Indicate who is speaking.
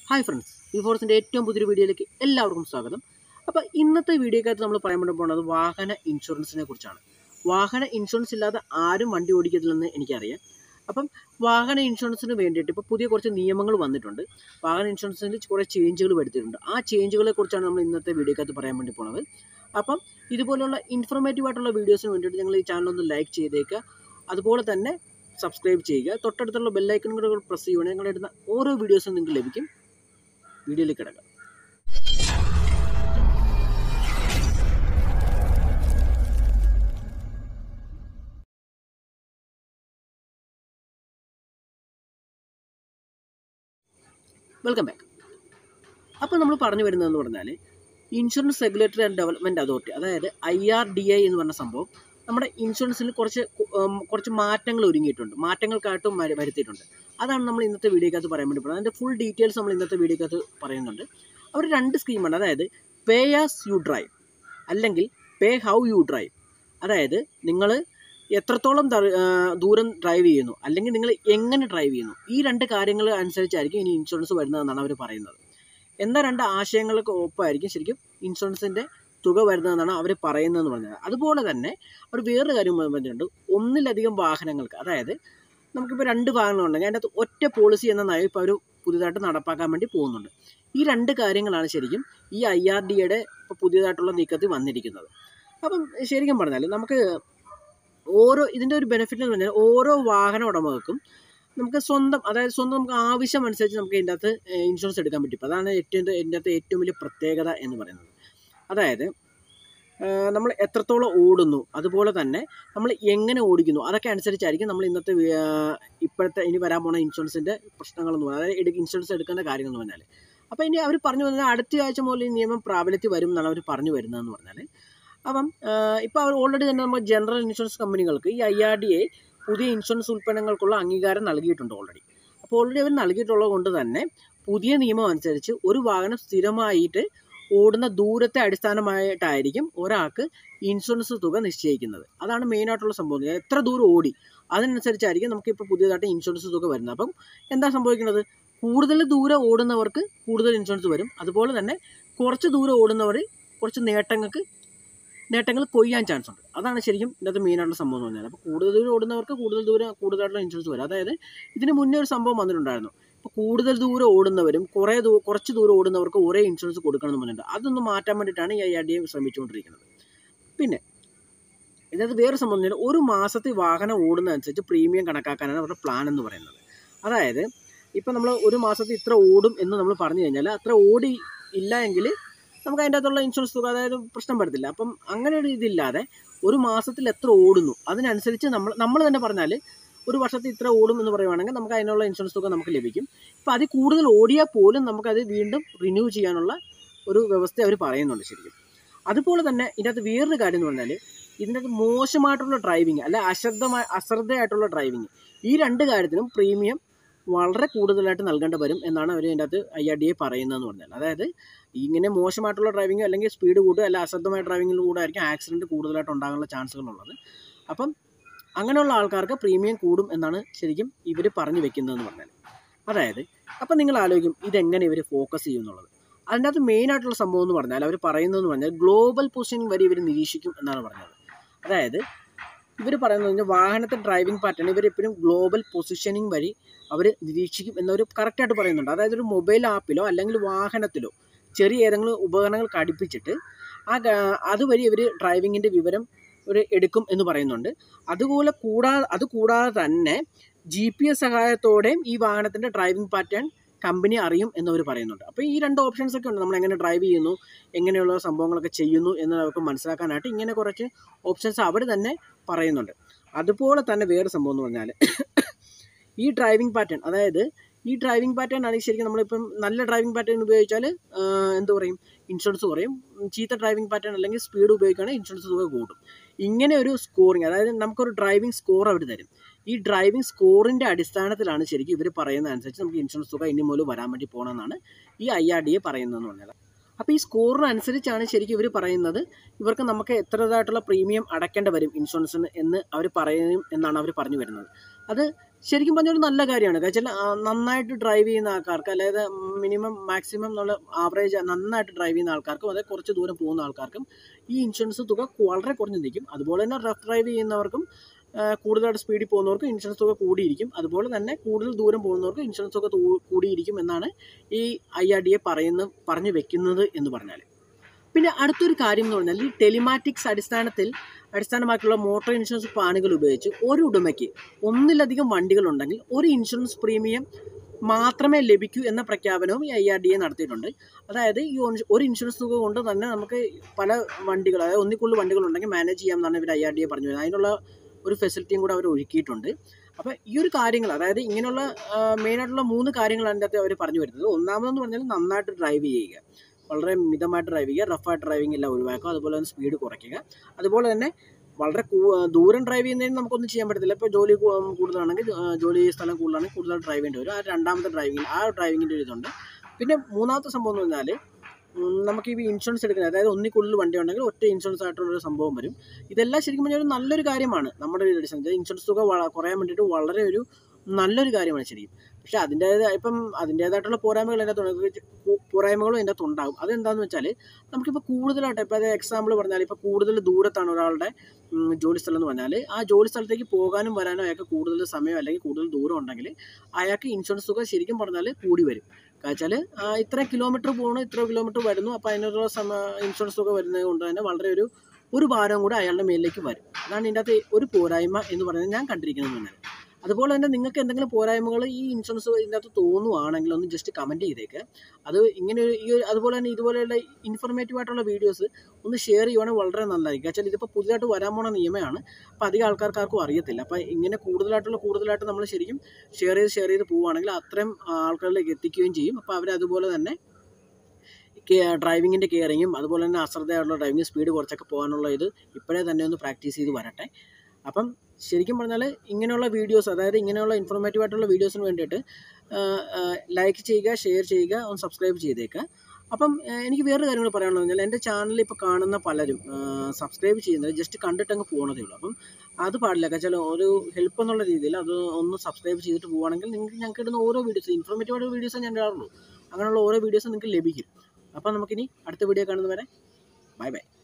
Speaker 1: hi friends ഈ ഫോഴ്സിൻ്റെ ഏറ്റവും പുതിയൊരു വീഡിയോയിലേക്ക് എല്ലാവർക്കും സ്വാഗതം അപ്പോൾ ഇന്നത്തെ വീഡിയോക്കകത്ത് നമ്മൾ പറയാൻ വേണ്ടി പോകുന്നത് വാഹന ഇൻഷുറൻസിനെ കുറിച്ചാണ് വാഹന ഇൻഷുറൻസ് ഇല്ലാതെ ആരും വണ്ടി ഓടിക്കത്തില്ലെന്ന് എനിക്കറിയാം അപ്പം വാഹന ഇൻഷുറൻസിന് വേണ്ടിയിട്ട് ഇപ്പോൾ പുതിയ കുറച്ച് നിയമങ്ങൾ വന്നിട്ടുണ്ട് വാഹന ഇൻഷുറൻസിൽ കുറേ ചേഞ്ചുകൾ വരുത്തിയിട്ടുണ്ട് ആ ചേഞ്ചുകളെ കുറിച്ചാണ് നമ്മൾ ഇന്നത്തെ വീഡിയോക്കകത്ത് പറയാൻ വേണ്ടി പോകുന്നത് അപ്പം ഇതുപോലുള്ള ഇൻഫോർമേറ്റീവ് ആയിട്ടുള്ള വീഡിയോസിന് വേണ്ടിയിട്ട് നിങ്ങൾ ഈ ചാനൽ ഒന്ന് ലൈക്ക് ചെയ്തേക്കുക അതുപോലെ തന്നെ സബ്സ്ക്രൈബ് ചെയ്യുക തൊട്ടടുത്തുള്ള ബെല്ലൈക്കൺ കൂടെ പ്രസ് ചെയ്യുവാണെങ്കിൽ ഞങ്ങൾ ഇടുന്ന ഓരോ വീഡിയോസും നിങ്ങൾക്ക് ലഭിക്കും വീഡിയോയിലേക്ക് കിടക്കാം വെൽക്കം ബാക്ക് അപ്പോൾ നമ്മൾ പറഞ്ഞു വരുന്നതെന്ന് പറഞ്ഞാൽ insurance regulatory and development authority അതായത് ഐ ആർ ഡി ഐ എന്ന് പറഞ്ഞ സംഭവം നമ്മുടെ ഇൻഷുറൻസിൽ കുറച്ച് ഉം, കുറച്ച് മാറ്റങ്ങൾ ഒരുങ്ങിയിട്ടുണ്ട് മാറ്റങ്ങൾക്കായിട്ടും വരു- വരുത്തിയിട്ടുണ്ട് അതാണ് നമ്മൾ ഇന്നത്തെ വീഡിയോക്കകത്ത് പറയാൻ വേണ്ടി പോകുന്നത് അതിൻ്റെ ഫുൾ ഡീറ്റെയിൽസ് നമ്മൾ ഇന്നത്തെ വീഡിയോക്കകത്ത് പറയുന്നുണ്ട് അവർ രണ്ട് സ്കീമാണ് അതായത് പേ ആസ് യു ഡ്രൈവ് അല്ലെങ്കിൽ പേ ഹൗ യു ഡ്രൈവ് അതായത് നിങ്ങൾ എത്രത്തോളം ത- ആ, ദൂരം ഡ്രൈവ് ചെയ്യുന്നു അല്ലെങ്കിൽ നിങ്ങൾ എങ്ങനെ ഡ്രൈവ് ചെയ്യുന്നു ഈ രണ്ട് കാര്യങ്ങൾ അനുസരിച്ചായിരിക്കും ഇനി ഇൻഷുറൻസ് വരുന്നതെന്നാണ് അവർ പറയുന്നത് എന്ന രണ്ട് ആശയങ്ങൾക്ക് ഒപ്പമായിരിക്കും ശരിക്കും ഇൻഷുറൻസിൻ്റെ തുക വരുന്നതെന്നാണ് അവർ പറയുന്നതെന്ന് പറഞ്ഞത് അതുപോലെ തന്നെ അവർ വേറൊരു കാര്യം പറഞ്ഞിട്ടുണ്ട് ഒന്നിലധികം വാഹനങ്ങൾക്ക് അതായത് നമുക്കിപ്പോൾ രണ്ട് വാഹനങ്ങളുണ്ടെങ്കിൽ അതിൻ്റെ അകത്ത് ഒറ്റ പോളിസി എന്ന നയം ഇപ്പോൾ അവർ പുതിയതായിട്ട് നടപ്പാക്കാൻ വേണ്ടി പോകുന്നുണ്ട് ഈ രണ്ട് കാര്യങ്ങളാണ് ശരിക്കും ഈ ഐ ആർ ഡിയുടെ ഇപ്പോൾ പുതിയതായിട്ടുള്ള നീക്കത്തിൽ വന്നിരിക്കുന്നത് അപ്പം ശരിക്കും പറഞ്ഞാൽ നമുക്ക് ഓരോ ഇതിൻ്റെ ഒരു ബെനിഫിറ്റ് എന്ന് പറഞ്ഞാൽ ഓരോ വാഹന ഉടമകൾക്കും നമുക്ക് സ്വന്തം അതായത് സ്വന്തം നമുക്ക് ആവശ്യം അനുസരിച്ച് നമുക്ക് ഇതിൻ്റെ അകത്ത് ഇൻഷുറൻസ് എടുക്കാൻ പറ്റും അപ്പോൾ അതാണ് ഏറ്റവും ഇതിൻ്റെ അകത്ത് ഏറ്റവും വലിയ പ്രത്യേകത എന്ന് പറയുന്നത് അതായത് നമ്മൾ എത്രത്തോളം ഓടുന്നു അതുപോലെ തന്നെ നമ്മൾ എങ്ങനെ ഓടിക്കുന്നു അതൊക്കെ അനുസരിച്ചായിരിക്കും നമ്മൾ ഇന്നത്തെ വി- ആ, ഇപ്പോഴത്തെ ഇനി വരാൻ പോണ ഇൻഷുറൻസിൻ്റെ പ്രശ്നങ്ങളെന്ന് പറഞ്ഞാൽ അതായത് എടു- ഇൻഷുറൻസ് എടുക്കേണ്ട കാര്യങ്ങൾ എന്ന് പറഞ്ഞാൽ അപ്പോൾ ഇനി അവർ പറഞ്ഞു വന്നത് അടുത്ത ആഴ്ച മുതൽ ഈ നിയമം പ്രാബല്യത്തിൽ വരും എന്നാണ് അവർ പറഞ്ഞു വരുന്നതെന്ന് പറഞ്ഞാൽ അപ്പം ഇപ്പോൾ അവർ ഓൾറെഡി തന്നെ നമ്മൾ ജനറൽ ഇൻഷുറൻസ് കമ്പനികൾക്ക് ഈ ഐ ആർ ഡി എ പുതിയ ഇൻഷുറൻസ് ഉൽപ്പന്നങ്ങൾക്കുള്ള അംഗീകാരം നൽകിയിട്ടുണ്ട് ഓൾറെഡി അപ്പോൾ ഓൾറെഡി അവർ നൽകിയിട്ടുള്ളത് കൊണ്ട് തന്നെ പുതിയ നിയമം അനുസരിച്ച് ഒരു വാഹനം സ്ഥിരമായിട്ട് ഓടുന്ന ദൂരത്തെ അടിസ്ഥാനമായിട്ടായിരിക്കും ഒരാൾക്ക് ഇൻഷുറൻസ് തുക നിശ്ചയിക്കുന്നത് അതാണ് മെയിനായിട്ടുള്ള സംഭവം എത്ര ദൂരം ഓടി അതിനനുസരിച്ചായിരിക്കും നമുക്കിപ്പോൾ പുതിയതായിട്ട് ഇൻഷുറൻസ് തുക വരുന്നത് അപ്പം എന്താ സംഭവിക്കുന്നത് കൂടുതൽ ദൂരം ഓടുന്നവർക്ക് കൂടുതൽ ഇൻഷുറൻസ് വരും അതുപോലെ തന്നെ കുറച്ച് ദൂരം ഓടുന്നവർ കുറച്ച് നേട്ടങ്ങൾക്ക് നേട്ടങ്ങൾ കൊയ്യാൻ ചാൻസ് ഉണ്ട് അതാണ് ശരിക്കും ഇതിനകത്ത് മെയിനായിട്ടുള്ള സംഭവം എന്ന് പറഞ്ഞാൽ അപ്പോൾ കൂടുതൽ ദൂരം ഓടുന്നവർക്ക് കൂടുതൽ ദൂരം കൂടുതലായിട്ടുള്ള ഇൻഷുറൻസ് വരും അതായത് ഇതിന് മുന്നേ ഒരു സംഭവം വന്നിട്ടുണ്ടായിരുന്നു ഇപ്പോൾ കൂടുതൽ ദൂരം ഓടുന്നവരും കുറേ ദൂ കുറച്ച് ദൂരം ഓടുന്നവർക്ക് ഒരേ ഇൻഷുറൻസ് കൊടുക്കണം എന്ന് പറഞ്ഞിട്ടുണ്ട് അതൊന്ന് മാറ്റാൻ വേണ്ടിയിട്ടാണ് ഈ ഐ ആർ ഡി എ ശ്രമിച്ചുകൊണ്ടിരിക്കുന്നത് പിന്നെ ഇതിനകത്ത് വേറെ സംഭവം എന്ന് പറഞ്ഞാൽ ഒരു മാസത്തിൽ വാഹനം ഓടുന്നതനുസരിച്ച് പ്രീമിയം കണക്കാക്കാനാണ് അവരുടെ പ്ലാൻ എന്ന് പറയുന്നത് അതായത് ഇപ്പം നമ്മൾ ഒരു മാസത്തിൽ ഇത്ര ഓടും എന്ന് നമ്മൾ പറഞ്ഞു കഴിഞ്ഞാൽ അത്ര ഓടി ഇല്ല എങ്കിൽ നമുക്ക് അതിൻ്റെ അകത്തുള്ള ഇൻഷുറൻസ് തുക അതായത് പ്രശ്നം വരത്തില്ല അപ്പം അങ്ങനെ ഒരു ഇതില്ലാതെ ഒരു മാസത്തിൽ എത്ര ഓടുന്നു അതിനനുസരിച്ച് നമ്മൾ നമ്മൾ തന്നെ പറഞ്ഞാൽ ഒരു വർഷത്തിൽ ഇത്ര ഓടും എന്ന് പറയുവാണെങ്കിൽ നമുക്ക് അതിനുള്ള ഇൻഷുറൻസ് തുക നമുക്ക് ലഭിക്കും ഇപ്പം അതിൽ കൂടുതൽ ഓടിയാൽ പോലും നമുക്കത് വീണ്ടും റിന്യൂ ചെയ്യാനുള്ള ഒരു വ്യവസ്ഥ അവർ പറയുന്നുണ്ട് ശരിക്കും അതുപോലെ തന്നെ ഇതിനകത്ത് വേറൊരു കാര്യം എന്ന് പറഞ്ഞാൽ ഇതിനകത്ത് മോശമായിട്ടുള്ള ഡ്രൈവിങ് അല്ല അശ്രദ്ധമായ അശ്രദ്ധയായിട്ടുള്ള ഡ്രൈവിങ് ഈ രണ്ട് കാര്യത്തിനും പ്രീമിയം വളരെ കൂടുതലായിട്ട് നൽകേണ്ടി വരും എന്നാണ് അവർ ഇതിൻ്റെ അകത്ത് ഐ ആർ ഡി എ പറയുന്നതെന്ന് പറഞ്ഞാൽ അതായത് ഇങ്ങനെ മോശമായിട്ടുള്ള ഡ്രൈവിംഗ് അല്ലെങ്കിൽ സ്പീഡ് കൂടുക അല്ല അശ്രദ്ധമായ ഡ്രൈവിങ്ങിലൂടെ ആയിരിക്കും ആക്സിഡൻറ്റ് കൂടുതലായിട്ട് ഉണ്ടാകാനുള്ള ചാൻസുകളുള്ളത് അപ്പം അങ്ങനെയുള്ള ആൾക്കാർക്ക് പ്രീമിയം കൂടും എന്നാണ് ശരിക്കും ഇവർ പറഞ്ഞു വെക്കുന്നതെന്ന് പറഞ്ഞാൽ അതായത് അപ്പം നിങ്ങൾ ആലോചിക്കും ഇതെങ്ങനെ ഇവർ ഫോക്കസ് ചെയ്യും എന്നുള്ളത് അതിൻ്റെ അകത്ത് മെയിൻ ആയിട്ടുള്ള സംഭവം എന്ന് പറഞ്ഞാൽ അവർ പറയുന്നതെന്ന് പറഞ്ഞാൽ ഗ്ലോബൽ പൊസിഷനിങ് വരെ ഇവർ നിരീക്ഷിക്കും എന്നാണ് പറഞ്ഞത് അതായത് ഇവർ പറയുന്നത് കഴിഞ്ഞാൽ വാഹനത്തെ ഡ്രൈവിംഗ് പാറ്റേൺ ഇവർ എപ്പോഴും ഗ്ലോബൽ പൊസിഷനിങ് വഴി അവർ നിരീക്ഷിക്കും എന്നവർ കറക്റ്റായിട്ട് പറയുന്നുണ്ട് അതായത് ഒരു മൊബൈൽ ആപ്പിലോ അല്ലെങ്കിൽ വാഹനത്തിലോ ചെറിയ ഏതെങ്കിലും ഉപകരണങ്ങൾ ഘടിപ്പിച്ചിട്ട് ആ ഗ- അതുവഴി ഇവർ ഡ്രൈവിങ്ങിൻ്റെ വിവരം ഒരു എടുക്കും എന്ന് പറയുന്നുണ്ട് അതുപോലെ കൂടാതെ അത് കൂടാതെ തന്നെ ജി പി എസ് സഹായത്തോടെയും ഈ വാഹനത്തിൻ്റെ ഡ്രൈവിംഗ് പാറ്റേൺ കമ്പനി അറിയും എന്നവർ പറയുന്നുണ്ട് അപ്പോൾ ഈ രണ്ട് ഓപ്ഷൻസ് ഒക്കെ ഉണ്ട് നമ്മൾ എങ്ങനെ ഡ്രൈവ് ചെയ്യുന്നു എങ്ങനെയുള്ള സംഭവങ്ങളൊക്കെ ചെയ്യുന്നു എന്ന് നമുക്ക് മനസ്സിലാക്കാനായിട്ട് ഇങ്ങനെ കുറച്ച് ഓപ്ഷൻസ് അവർ തന്നെ പറയുന്നുണ്ട് അതുപോലെ തന്നെ വേറെ സംഭവം എന്ന് പറഞ്ഞാൽ ഈ ഡ്രൈവിംഗ് പാറ്റേൺ അതായത് ഈ ഡ്രൈവിംഗ് പാറ്റേൺ ആണ് ശരിക്കും നമ്മളിപ്പം നല്ല ഡ്രൈവിംഗ് പാറ്റേൺ ഉപയോഗിച്ചാൽ എന്ത് പറയും ഇൻഷുറൻസ് കുറയും ചീത്ത ഡ്രൈവിംഗ് പാറ്റേൺ അല്ലെങ്കിൽ സ്പീഡ് ഉപയോഗിക്കുകയാണെങ്കിൽ ഇൻഷുറൻസ് തുക കൂടും ഇങ്ങനെ ഒരു സ്കോറിങ് അതായത് നമുക്കൊരു ഡ്രൈവിംഗ് സ്കോർ അവർ തരും ഈ ഡ്രൈവിംഗ് സ്കോറിൻ്റെ അടിസ്ഥാനത്തിലാണ് ശരിക്കും ഇവർ പറയുന്നത് അനുസരിച്ച് നമുക്ക് ഇൻഷുറൻസ് തുക ഇനി മുതൽ വരാൻ വേണ്ടി പോകണമെന്നാണ് ഈ ഐ ആർ ഡി എ പറയുന്നതെന്ന് പറഞ്ഞത് അപ്പോൾ ഈ സ്കോറിനനുസരിച്ചാണ് ശരിക്കും ഇവർ പറയുന്നത് ഇവർക്ക് നമുക്ക് എത്രതായിട്ടുള്ള പ്രീമിയം അടയ്ക്കേണ്ടി വരും ഇൻഷുറൻസിന് എന്ന് അവർ പറയും എന്നാണ് അവർ പറഞ്ഞു വരുന്നത് അത് ശരിക്കും പറഞ്ഞ ഒരു നല്ല കാര്യമാണ് കാരണം വെച്ചാൽ ആ, നന്നായിട്ട് ഡ്രൈവ് ചെയ്യുന്ന ആൾക്കാർക്ക് അതായത് മിനിമം മാക്സിമം നമ്മൾ ആവറേജ് നന്നായിട്ട് ഡ്രൈവ് ചെയ്യുന്ന ആൾക്കാർക്കും അതായത് കുറച്ച് ദൂരം പോകുന്ന ആൾക്കാർക്കും ഈ ഇൻഷുറൻസ് തുക വളരെ കുറഞ്ഞു നിൽക്കും അതുപോലെ തന്നെ റഫ് ഡ്രൈവ് ചെയ്യുന്നവർക്കും ആ, കൂടുതലായിട്ട് സ്പീഡിൽ പോകുന്നവർക്ക് ഇൻഷുറൻസ് തുക കൂടിയിരിക്കും അതുപോലെ തന്നെ കൂടുതൽ ദൂരം പോകുന്നവർക്ക് ഇൻഷുറൻസ് തുക തൂ- കൂടിയിരിക്കും എന്നാണ് ഈ ഐ ആർ ഡി എ പറയുന്ന പറഞ്ഞു വെക്കുന്നത് എന്ന് പറഞ്ഞാൽ പിന്നെ അടുത്തൊരു കാര്യം എന്ന് പറഞ്ഞാൽ ഈ ടെലിമാറ്റിക്സ് അടിസ്ഥാനത്തിൽ അടിസ്ഥാനമാക്കിയുള്ള മോട്ടോർ ഇൻഷുറൻസ് പ്ലാനുകൾ ഉപയോഗിച്ച് ഒരു ഉടമയ്ക്ക് ഒന്നിലധികം വണ്ടികളുണ്ടെങ്കിൽ ഒരു ഇൻഷുറൻസ് പ്രീമിയം മാത്രമേ ലഭിക്കൂ എന്ന പ്രഖ്യാപനവും ഈ ഐ ആർ ഡി എ നടത്തിയിട്ടുണ്ട് അതായത് ഈ ഒൻ- ഒരു ഇൻഷുറൻസ് തുക കൊണ്ട് തന്നെ നമുക്ക് പല വണ്ടികൾ അതായത് ഒന്നിൽ കൂടുതൽ വണ്ടികളുണ്ടെങ്കിൽ മാനേജ് ചെയ്യാമെന്നാണ് ഇവർ ഐ ആർ ഡി എ പറഞ്ഞു വരുന്നത് അതിനുള്ള ഒരു ഫെസിലിറ്റിയും കൂടെ അവർ ഒരുക്കിയിട്ടുണ്ട് അപ്പോൾ ഈ ഒരു കാര്യങ്ങൾ അതായത് ഇങ്ങനെയുള്ള മെയിനായിട്ടുള്ള മൂന്ന് കാര്യങ്ങളാണ് അതിൻ്റെ അകത്ത് അവർ പറഞ്ഞു വരുന്നത് ഒന്നാമതെന്ന് പറഞ്ഞാൽ നന്നായിട്ട് ഡ്രൈവ് ചെയ്യുക വളരെ മിതമായിട്ട് ഡ്രൈവ് ചെയ്യുക റഫായിട്ട് ഡ്രൈവിംഗ് എല്ലാം ഒഴിവാക്കുക അതുപോലെ തന്നെ സ്പീഡ് കുറയ്ക്കുക അതുപോലെ തന്നെ വളരെ കൂ- ദൂരം ഡ്രൈവ് ചെയ്യുന്നതിന് നമുക്കൊന്നും ചെയ്യാൻ പറ്റത്തില്ല ഇപ്പോൾ ജോലി കൂ- കൂടുതലാണെങ്കിൽ ആ, ജോലി സ്ഥലം കൂടുതലാണെങ്കിൽ കൂടുതൽ ഡ്രൈവ് ചെയ്യേണ്ടി വരും ആ രണ്ടാമത്തെ ഡ്രൈവിംഗ് ആ ഡ്രൈവിങ്ങിൻ്റെ ഒരു ഇതുണ്ട് പിന്നെ മൂന്നാമത്തെ സംഭവം എന്ന് പറഞ്ഞാൽ ഉം, നമുക്ക് ഈ ഇൻഷുറൻസ് എടുക്കുന്നത് അതായത് ഒന്നിൽ കൂടുതൽ വണ്ടി ഉണ്ടെങ്കിൽ ഒറ്റ ഇൻഷുറൻസ് ആയിട്ടുള്ള ഒരു സംഭവം വരും ഇതെല്ലാം ശരിക്കും പറഞ്ഞാൽ ഒരു നല്ലൊരു കാര്യമാണ് നമ്മുടെ ഒരു അടിസ്ഥാനത്തിൽ ഇൻഷുറൻസ് തുക വള- കുറയാൻ വേണ്ടിയിട്ട് വളരെ ഒരു നല്ലൊരു കാര്യമാണ് ശരിക്കും പക്ഷേ അതിൻ്റേതായ ഇപ്പം അതിൻ്റേതായിട്ടുള്ള പോരായ്മകൾ അതിൻ്റെ അകത്തുണ്ട് കു- പോരായ്മകളും അതിൻ്റെ അകത്ത് ഉണ്ടാകും അതെന്താണെന്ന് വെച്ചാൽ നമുക്കിപ്പോൾ കൂടുതലായിട്ട് ഇപ്പോൾ അത് എക്സാമ്പിൾ പറഞ്ഞാൽ ഇപ്പോൾ കൂടുതൽ ദൂരത്താണ് ഒരാളുടെ ഉം, ജോലി സ്ഥലം എന്ന് പറഞ്ഞാൽ ആ ജോലി സ്ഥലത്തേക്ക് പോകാനും വരാനും അയാൾക്ക് കൂടുതൽ സമയം അല്ലെങ്കിൽ കൂടുതൽ ദൂരം ഉണ്ടെങ്കിൽ അയാൾക്ക് ഇൻഷുറൻസ് തുക ശരിക്കും പറഞ്ഞാൽ കൂടി വരും വെച്ചാൽ ഇത്ര കിലോമീറ്റർ പോകണം ഇത്ര കിലോമീറ്റർ വരുന്നു അപ്പോൾ അതിനുള്ള സമ ഇൻഷുറൻസ് തുക വരുന്നത് കൊണ്ട് തന്നെ വളരെ ഒരു ഒരു ഭാരം കൂടെ അയാളുടെ മേലിലേക്ക് വരും അതാണ് ഇതിൻ്റെ അകത്ത് ഒരു പോരായ്മ എന്ന് പറയുന്നത് ഞാൻ കണ്ടിരിക്കുന്നത് തന്നെ അതുപോലെ തന്നെ നിങ്ങൾക്ക് എന്തെങ്കിലും പോരായ്മകൾ ഈ ഇൻഷുറൻസ് ഇതിൻ്റെ അകത്ത് തോന്നുവാണെങ്കിൽ ഒന്ന് ജസ്റ്റ് കമൻറ്റ് ചെയ്തേക്ക് അത് ഇങ്ങനെ ഒരു- ഈ ഒരു- അതുപോലെ തന്നെ ഇതുപോലെയുള്ള ഇൻഫർമേറ്റീവ് ആയിട്ടുള്ള വീഡിയോസ് ഒന്ന് ഷെയർ ചെയ്യുവാണെങ്കിൽ വളരെ നല്ലതായിരിക്കും വെച്ചാൽ ഇതിപ്പോൾ പുതിയതായിട്ട് വരാൻ പോണ നിയമമാണ് അപ്പോൾ അധികം ആൾക്കാർക്ക് ആർക്കും അറിയത്തില്ല അപ്പോൾ ഇങ്ങനെ കൂടുതലായിട്ടുള്ള കൂടുതലായിട്ട് നമ്മൾ ശരിക്കും ഷെയർ ചെയ്ത് ഷെയർ ചെയ്ത് പോവുകയാണെങ്കിൽ അത്രയും ആൾക്കാരിലേക്ക് എത്തിക്കുകയും ചെയ്യും അപ്പോൾ അവർ അതുപോലെ തന്നെ ഡ്രൈവിങ്ങിൻ്റെ കെയറിങ്ങും അതുപോലെ തന്നെ അശ്രദ്ധയായിട്ടുള്ള ഡ്രൈവിംഗ് സ്പീഡ് കുറച്ചൊക്കെ പോകാനുള്ള ഇത് ഇപ്പോഴേ തന്നെ ഒന്ന് പ്രാക്ടീസ് ചെയ്ത് വരട്ടെ അപ്പം ശരിക്കും പറഞ്ഞാൽ ഇങ്ങനെയുള്ള വീഡിയോസ് അതായത് ഇങ്ങനെയുള്ള ഇൻഫോർമേറ്റീവ് ആയിട്ടുള്ള വീഡിയോസിന് വേണ്ടിയിട്ട് ലൈക്ക് ചെയ്യുക ഷെയർ ചെയ്യുക ഒന്ന് സബ്സ്ക്രൈബ് ചെയ്തേക്കുക അപ്പം ആ, എനിക്ക് വേറൊരു കാര്യം കൂടി പറയാനുള്ളത് പറഞ്ഞാൽ എൻ്റെ ചാനൽ ഇപ്പോൾ കാണുന്ന പലരും സബ്സ്ക്രൈബ് ചെയ്യുന്നത് ജസ്റ്റ് കണ്ടിട്ടങ്ങ് പോകണതേ ഉള്ളൂ അപ്പം അത് പാടില്ല വെച്ചാൽ ഒരു ഹെൽപ്പ് എന്നുള്ള രീതിയിൽ അത് ഒന്ന് സബ്സ്ക്രൈബ് ചെയ്തിട്ട് പോവുകയാണെങ്കിൽ നിങ്ങൾക്ക് ഞങ്ങൾക്ക് ഇടുന്ന ഓരോ വീഡിയോസ് ഇൻഫോർമേറ്റീവ് ആയിട്ടുള്ള വീഡിയോസ് ഞാൻ ഇടാറുള്ളൂ അങ്ങനെയുള്ള ഓരോ വീഡിയോസും നിങ്ങൾക്ക് ലഭിക്കും അപ്പം നമുക്കിനി അടുത്ത വീഡിയോ കാണുന്നവരെ ബൈ ബൈ